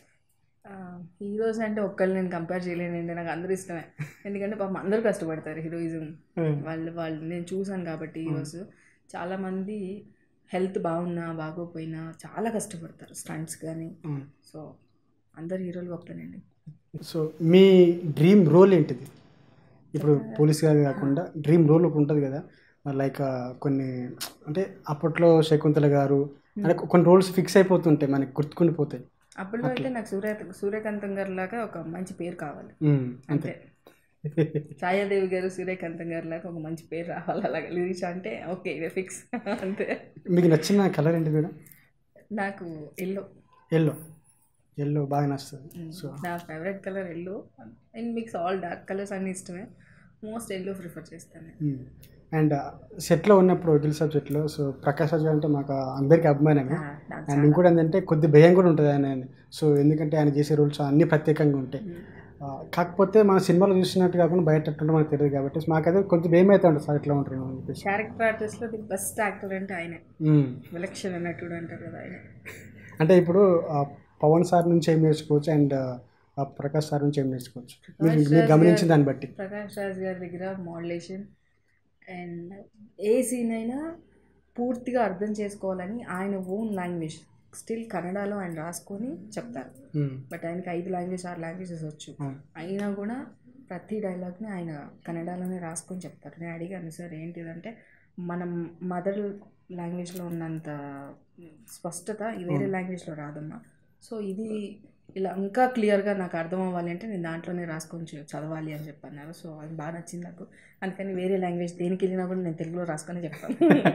హీరోస్ అంటే ఒక్కళ్ళు నేను కంపేర్ చేయలేనండి నాకు అందరూ ఇష్టమే ఎందుకంటే పాపం అందరూ కష్టపడతారు హీరోయిజం వాళ్ళు వాళ్ళు నేను చూసాను కాబట్టి హీరోస్ చాలామంది హెల్త్ బాగున్నా బాగోపోయినా చాలా కష్టపడతారు స్టంట్స్ కానీ మ్మ్. సో అందరు హీరోలు గొప్పనండి సో మీ డ్రీమ్ రోల్ ఏంటిది ఇప్పుడు పోలీస్ గారు కాకుండా డ్రీమ్ రోల్ ఒకటి ఉంటుంది కదా లైక్ కొన్ని అంటే అప్పట్లో శకుంతల గారు అంటే కొన్ని రోల్స్ ఫిక్స్ అయిపోతుంటాయి మనకి గుర్తుకుండిపోతాయి అప్పట్లో అయితే నాకు సూర్య సూర్యకాంతం గారి లాగా ఒక మంచి పేరు కావాలి మ్మ్. అంతే అంతే ఛాయాదేవి గారు సూర్యకాంతం గారి లాగా ఒక మంచి పేరు రావాలి అలాగా లిరిక్స్ అంటే ఓకే ఇదే ఫిక్స్ అంతే మీకు నచ్చిన కలర్ ఏంటి మేడం నాకు ఎల్లో ఎల్లో ఎల్లో బాగా నచ్చుతుంది సో నా favourite colour yellow and mix all dark colours అన్ని ఇష్టమే మోస్ట్ ఎల్లో ప్రిఫర్ చేస్తాను నేను అండ్ సెట్లో ఉన్నప్పుడు వకీల్ సాబ్ సెట్లో సో ప్రకాష్ రాజ్ గారు అంటే మాకు అందరికీ అభిమానమే ఆ, నాకు అండ్ ఇంకోటి ఏంటంటే కొద్ది భయం కూడా ఉంటుంది ఆయన సో ఎందుకంటే ఆయన చేసే రూల్స్ అన్నీ ప్రత్యేకంగా ఉంటాయి ఆ, కాకపోతే మన సినిమాలో చూసినట్టు కాకుండా బయట ఎట్టుంటే మనకు తెలియదు కాబట్టి సో మాకైతే కొంచెం భయం అయితే ఉంటుంది సార్ ఎట్లా ఉంటారు అని చెప్పేసి క్యారెక్టర్ ఆర్టిస్ట్లో ది బెస్ట్ యాక్టర్ అంటే ఆయనే మ్మ్. విలక్షణ నటుడు అంటారు కదా ఆయన అంటే ఇప్పుడు ఆ, పవన్ సార్ నుంచి ఏం నేర్చుకోవచ్చు అండ్ ఆ, ప్రకాష్ సార్ నుంచి ఏం నేర్చుకోవచ్చు మీరు మీరు గమనించిన దాన్ని బట్టి ప్రకాష్ రాజ్ గారి దగ్గర మోడలేషన్ అండ్ ఏ సీన్ అయినా పూర్తిగా అర్థం చేసుకోవాలని ఆయన ఓన్ లాంగ్వేజ్ స్టిల్ కన్నడలో ఆయన రాసుకొని చెప్తారు మ్మ్. బట్ ఆయనకి ఐదు లాంగ్వేజ్ ఆరు లాంగ్వేజెస్ వచ్చు అవును. అయినా కూడా ప్రతి డైలాగ్ని ఆయన కన్నడలోనే రాసుకొని చెప్తారు నేను అడిగాను సార్ ఏంటిదంటే మనం మదర్ లాంగ్వేజ్లో ఉన్నంత స్పష్టత ఈ వేరే లాంగ్వేజ్లో రాదమ్మా సో ఇది ఇలా ఇంకా క్లియర్గా నాకు అర్థం అవ్వాలి అంటే నేను దాంట్లోనే రాసుకొని చూ- చదవాలి అని చెప్పి అన్నారు సో అది బాగా నచ్చింది నాకు అందుకని వేరే లాంగ్వేజ్ దేనికి వెళ్ళినా కూడా నేను తెలుగులో రాసుకొని చెప్తాను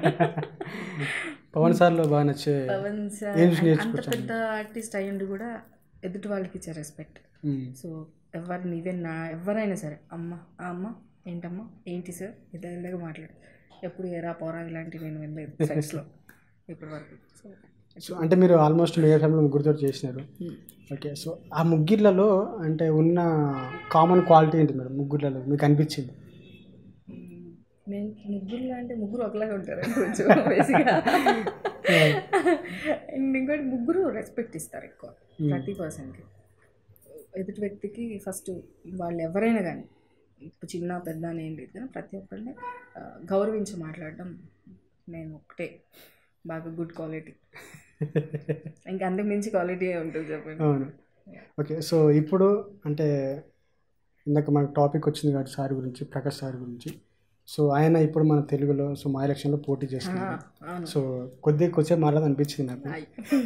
పవన్ సార్లో బాగా నచ్చే పవన్ సార్ ఏం అంత నేర్చుకోవచ్చు పెద్ద ఆర్టిస్ట్ అయ్యండి కూడా ఎదుటి వాళ్ళకి ఇచ్చే రెస్పెక్ట్ ఉమ్, సో ఎవరిని ఈవెన్ నా ఎవరైనా సరే అమ్మ ఆ అమ్మ ఏంటమ్మా ఏంటి సార్ ఇదే ఇలాగ మాట్లాడు ఎప్పుడు ఎరా పోరా ఇలాంటివి నేను వినలేదు సెక్స్లో ఇప్పటి వరకు సో సో అంటే మీరు ఆల్మోస్ట్ మేయర్ ఫ్యామిలీ ముగ్గురితో చేసినారు ఓకే సో ఆ ముగ్గుర్లలో అంటే ఉన్న కామన్ క్వాలిటీ ఏంటి మేడం ముగ్గుర్లలో మీకు అనిపించింది నేను ముగ్గురు అంటే ముగ్గురు ఒకలాగా ఉంటారు కొంచెం బేసిక్గా అండ్ ఇంకోటి ముగ్గురు రెస్పెక్ట్ ఇస్తారు ఎక్కువ ప్రతి పర్సన్కి ఎదుటి వ్యక్తికి ఫస్ట్ వాళ్ళు ఎవరైనా కానీ ఇప్పుడు చిన్న పెద్ద అని ఏం లేదు కానీ ప్రతి ఒక్కరిని ఆ, గౌరవించి మాట్లాడడం నేను ఒకటే బాగా గుడ్ క్వాలిటీ ఇంకా అంతకు మించి క్వాలిటీ ఉంటుంది చెప్పండి అవును ఓకే సో ఇప్పుడు అంటే ఇందాక మనకు టాపిక్ వచ్చింది కాబట్టి సార్ గురించి ప్రకాష్ సార్ గురించి సో ఆయన ఇప్పుడు మన తెలుగులో సో మా ఎలక్షన్లో పోటీ ఆ, చేస్తున్నారు అవును సో కొద్దిగా కొంచెం మాట్లాడదు అనిపించింది నాకు ఆయ్.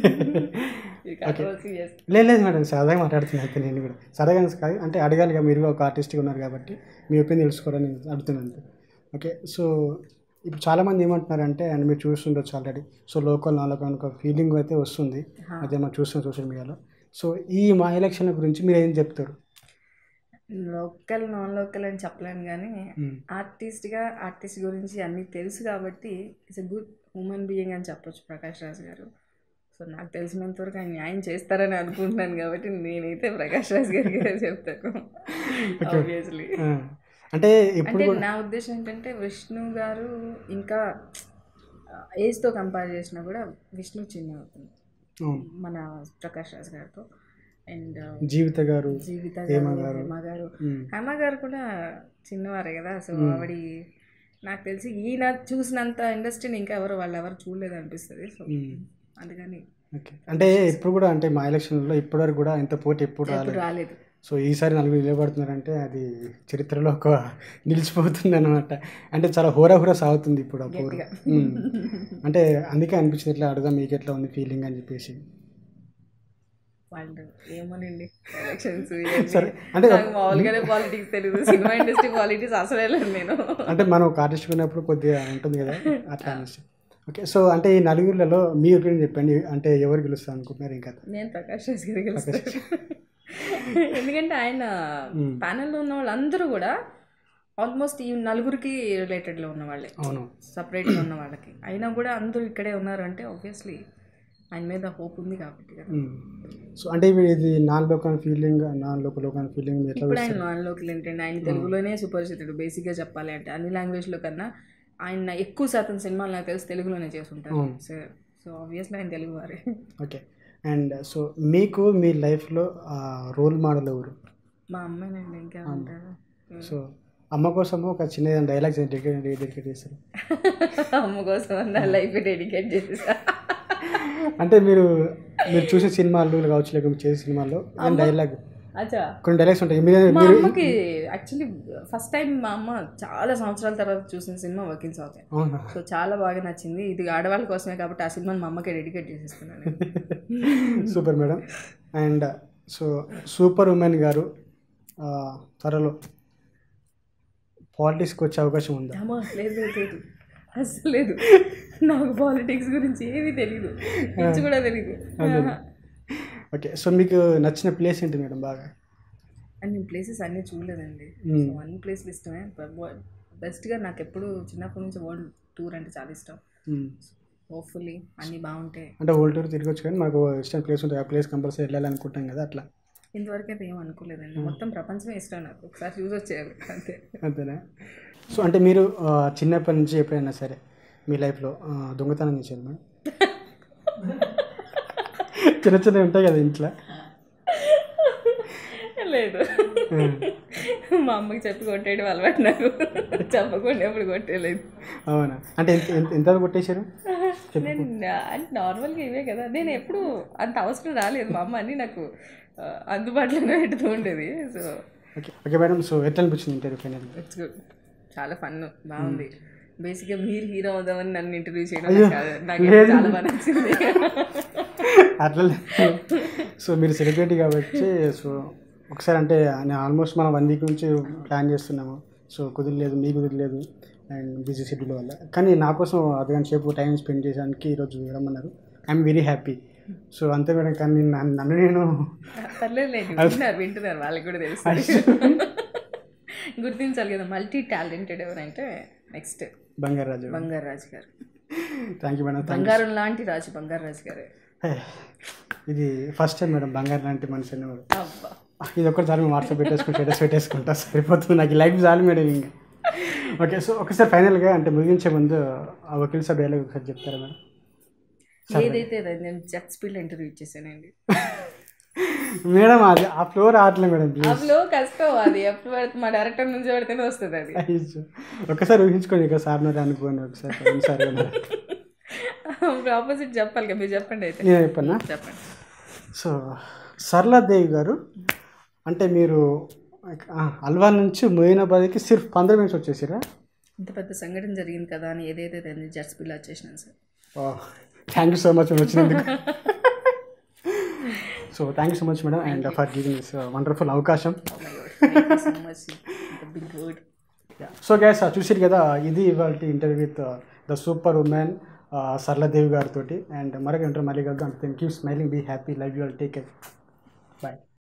ఈ controversy yes. లేదు లేదు మేడం సరదాగా మాట్లాడుతున్నాను అయితే నేను కూడా సరదాగా కాదు అంటే అడగాలి కదా మీరు ఒక ఆర్టిస్ట్గా ఉన్నారు కాబట్టి మీ ఒపీనియన్ తెలుసుకోవాలని అడుగుతున్నాను అంతే ఓకే సో ఇప్పుడు చాలామంది ఏమంటున్నారంటే అండ్ మీరు చూస్తుండొచ్చు ఆల్రెడీ సో లోకల్ నా లోకల్ ఒక ఫీలింగ్ అయితే వస్తుంది అదే మనం చూస్తున్నాం సోషల్ మీడియాలో సో ఈ మా ఎలక్షన్ల గురించి మీరు ఏం చెప్తారు లోకల్ నాన్ లోకల్ అని చెప్పలేను కానీ మ్మ్. ఆర్టిస్ట్గా ఆర్టిస్ట్ గురించి అన్నీ తెలుసు కాబట్టి it's a good human being అని చెప్పొచ్చు ప్రకాష్ రాజ్ గారు సో నాకు తెలిసినంత వరకు ఆయన న్యాయం చేస్తారని అనుకుంటున్నాను కాబట్టి నేనైతే ప్రకాష్ రాజ్ గారికి చెప్తాను ఆబ్వియస్లీ ఆ, అంటే ఇప్పుడు అంటే నా ఉద్దేశం ఏంటంటే విష్ణు గారు ఇంకా ఏజ్తో కంపేర్ చేసినా కూడా విష్ణు చిన్న అవుతుంది అవును, మన ప్రకాష్ రాజ్ గారితో అండ్ జీవిత గారు జీవిత హేమ గారు గారు. హేమ గారు మ్మ్. హేమ గారు కూడా చిన్నవారే కదా సో ఆవిడ నాకు తెలిసి ఈయన చూసినంత ఇండస్ట్రీని ఇంకా ఎవరు వాళ్ళు ఎవరు చూడలేదు అనిపిస్తుంది సో మ్మ్. అందుకని ఓకే అంటే ఇప్పుడు కూడా అంటే మా ఎలక్షన్లో ఇప్పటివరకు కూడా ఇంత పోటీ ఎప్పుడు రాలేదు ఎప్పుడు రాలేదు సో ఈసారి నలుగురు నిలబడుతున్నారంటే అది చరిత్రలో ఒక నిలిచిపోతుంది అనమాట అంటే చాలా హోరా హోరా సాగుతుంది ఇప్పుడు ఆ పోరు గట్టిగా. ఉమ్. అంటే అందుకే అనిపించింది ఎట్లా అడుగుదాం మీకు ఎట్లా ఉంది ఫీలింగ్ అని చెప్పేసి వాళ్ళు ఏమోనండి ఎలక్షన్స్ సరే అంటే నాకు మామూలుగానే పాలిటిక్స్ తెలియదు సినిమా ఇండస్ట్రీ పాలిటిక్స్ అసలు వెళ్ళను నేను అంటే మనం ఒక ఆర్టిస్ట్ ఉన్నప్పుడు కొద్దిగా ఉంటుంది కదా అట్లా అనేసి ఓకే సో అంటే ఈ నలుగురిలో మీ ఒపీనియన్ చెప్పండి అంటే ఎవరు గెలుస్తారు అనుకుంటున్నారు ఇంకా నేను ప్రకాష్ రాజ్ గారికి గెలుస్తాను ఎందుకంటే ఆయన ప్యానెల్లో ఉన్న వాళ్ళందరూ కూడా ఆల్మోస్ట్ ఈ నలుగురికి రిలేటెడ్లో ఉన్న వాళ్ళే అవును సపరేట్గా ఉన్న వాళ్ళకి అయినా కూడా అందరూ ఇక్కడే ఉన్నారంటే ఆబ్వియస్లీ ఆయన మీద హోప్ ఉంది కాబట్టి కదా సో అంటే ఇవి ఇది non local feeling non local local feeling ఎట్లా ఇప్పుడు ఆయన నాన్ లోకల్ ఏంటంటే ఆయన తెలుగులోనే సుపరిచితుడు బేసిక్గా చెప్పాలి అంటే అన్ని లాంగ్వేజ్లో కన్నా ఆయన ఎక్కువ శాతం సినిమాలు నాకు తెలిసి తెలుగులోనే చేసుంటారు సో సో ఆబ్వియస్లీ ఆయన తెలుగు వారే ఓకే అండ్ సో మీకు మీ లైఫ్లో రోల్ మోడల్ ఎవరు మా అమ్మాయినండి ఇంకా ఉంటారు సో అమ్మ కోసం ఒక చిన్న డైలాగ్స్ డెడికేట్ డెడికేట్ చేస్తారు అమ్మ కోసం నా లైఫ్ డెడికేట్ చేసేసా అంటే మీరు మీరు చూసే సినిమాలు కావచ్చు లేక మీరు చేసే సినిమాల్లో డైలాగ్ అచ్చా కొన్ని డైలాగ్స్ ఉంటాయి మీరు మా మీరు అమ్మకి యాక్చువల్లీ ఫస్ట్ టైం మా అమ్మ చాలా సంవత్సరాల తర్వాత చూసిన సినిమా వకీల్ సాగుతాయి అవునా సో చాలా బాగా నచ్చింది ఇది ఆడవాళ్ళ కోసమే కాబట్టి ఆ సినిమాని మా అమ్మకి డెడికేట్ చేసేస్తున్నాను super madam and so super women గారు ఆ, త్వరలో పాలిటిక్స్కి వచ్చే అవకాశం ఉందా అమ్మా లేదు లేదు లేదు అసలు లేదు నాకు పాలిటిక్స్ గురించి ఏమీ తెలీదు పిచ్చి కూడా తెలీదు ఓకే సో మీకు నచ్చిన ప్లేస్ ఏంటి మేడం బాగా అన్ని ప్లేసెస్ అన్నీ చూడలేదండి Hmm. సో అన్ని ప్లేస్లు ఇష్టమే బెస్ట్గా నాకు ఎప్పుడు చిన్నప్పటి నుంచి వరల్డ్ టూర్ అంటే చాలా ఇష్టం మ్మ్. హోప్ఫుల్లీ అన్నీ బాగుంటాయి అంటే ఓల్డ్ టూర్ తిరగచ్చు కానీ మాకు ఇష్టం ప్లేస్ ఉంటుంది ఆ ప్లేస్ కంపల్సరీ వెళ్ళాలి అనుకుంటాం కదా అట్లా ఇంతవరకు అయితే ఏం అనుకోలేదండి మొత్తం ప్రపంచమే ఇష్టం నాకు ఒకసారి చూసి వచ్చేయాలి అంతే అంతేనా సో అంటే మీరు ఆ, చిన్నప్పటి నుంచి ఎప్పుడైనా సరే మీ లైఫ్లో ఆ, దొంగతనం చేశారు మేడం చిన్న చిన్నవి ఉంటాయి కదా ఇంట్లో లేదు మా అమ్మకి చెప్పి కొట్టేయడం అలవాటు నాకు చెప్పకుండా ఎప్పుడు కొట్టేయలేదు అవునా అంటే ఎంత ఎంత- ఎంత కొట్టేశారు నేను నా- అంటే నార్మల్గా ఇవే కదా నేను ఎప్పుడు అంత అవసరం రాలేదు మా అమ్మ అన్ని నాకు ఆ, అందుబాటులోనే పెడుతూ ఉండేది so okay okay madam so ఎట్లా అనిపించింది ఇంటర్వ్యూ ఫైనల్ ఇట్స్ గుడ్ చాలా ఫన్ బాగుంది బేసిక్గా మీరు హీరో అవుదామని నన్ను ఇంటర్వ్యూ చేయడం నాకు కాదు. నాకు చాలా బాగా నచ్చింది అట్లా లేదు. సో మీరు సెలబ్రిటీ కాబట్టి సో ఒకసారి అంటే నేను ఆల్మోస్ట్ మనం వన్ వీక్ నుంచి ప్లాన్ చేస్తున్నాము సో కుదరలేదు మీ కుదరలేదు అండ్ బిజీ షెడ్యూల్ వల్ల కానీ నా కోసం అర్ధగంట సేపు టైం స్పెండ్ చేయడానికి ఈరోజు రమ్మన్నారు ఐఎమ్ వెరీ హ్యాపీ సో అంతే మేడం కానీ నన్ను నన్ను నేను పర్లేదు వింటున్నారు వింటున్నారు వాళ్ళకి కూడా తెలుసు గుర్తించాలి కదా మల్టీ టాలెంటెడ్ ఎవరంటే నెక్స్ట్ బంగారు రాజు బంగారు రాజు గారు థ్యాంక్ యూ మేడం బంగారం లాంటి రాజు బంగారు రాజు గారే ఇది ఫస్ట్ టైం మేడం బంగారు లాంటి మనిషి అనేవారు అబ్బా ఇది ఒక్కసారి మేము వాట్సాప్ పెట్టేసుకుని స్టేటస్ పెట్టేసుకుంటా సరిపోతుంది నాకు లైఫ్ చాలు మేడం ఇంకా ఓకే సో ఒకసారి ఫైనల్గా అంటే ముగించే ముందు ఆ వకీల్ సాబ్ డైలాగ్ ఒకసారి చెప్తారా మేడం ఏదైతే అది నేను జెట్ స్పీడ్ ఇంటర్వ్యూ ఇచ్చేసానండి మేడం అది ఆ ఫ్లోర్ ఆటలే మేడం ప్లీజ్ అందులో కష్టం అది ఎప్పుడు పడితే మా డైరెక్టర్ నుంచి పడితేనే వస్తుంది అది ఒకసారి ఊహించుకోండి ఇక సార్ మరి అనుకోండి ఒకసారి సార్ ఆపోజిట్ చెప్పాలి కదా మీరు చెప్పండి అయితే నేను చెప్పన్నా చెప్పండి సో సరళాదేవి గారు అంటే మీరు ఆ, అల్వాల్ నుంచి మొయినాబాద్కి సిర్ఫ్ పంద్ర మినిట్స్ వచ్చేసారా ఇంత పెద్ద సంఘటన జరిగింది కదా అని ఏదైతే దాన్ని జెట్ స్పీడ్ వచ్చేసినాను sir thank you so much వచ్చినందుకు so thank you so much madam and for giving this wonderful అవకాశం so much big good so guys చూసారు కదా ఇది ఇవాళ interview with the super women Saraladevi గారితో అండ్ మరొక ఇంటర్వ్యూ మళ్ళీ కలుద్దాం keep smiling be happy live you all take care bye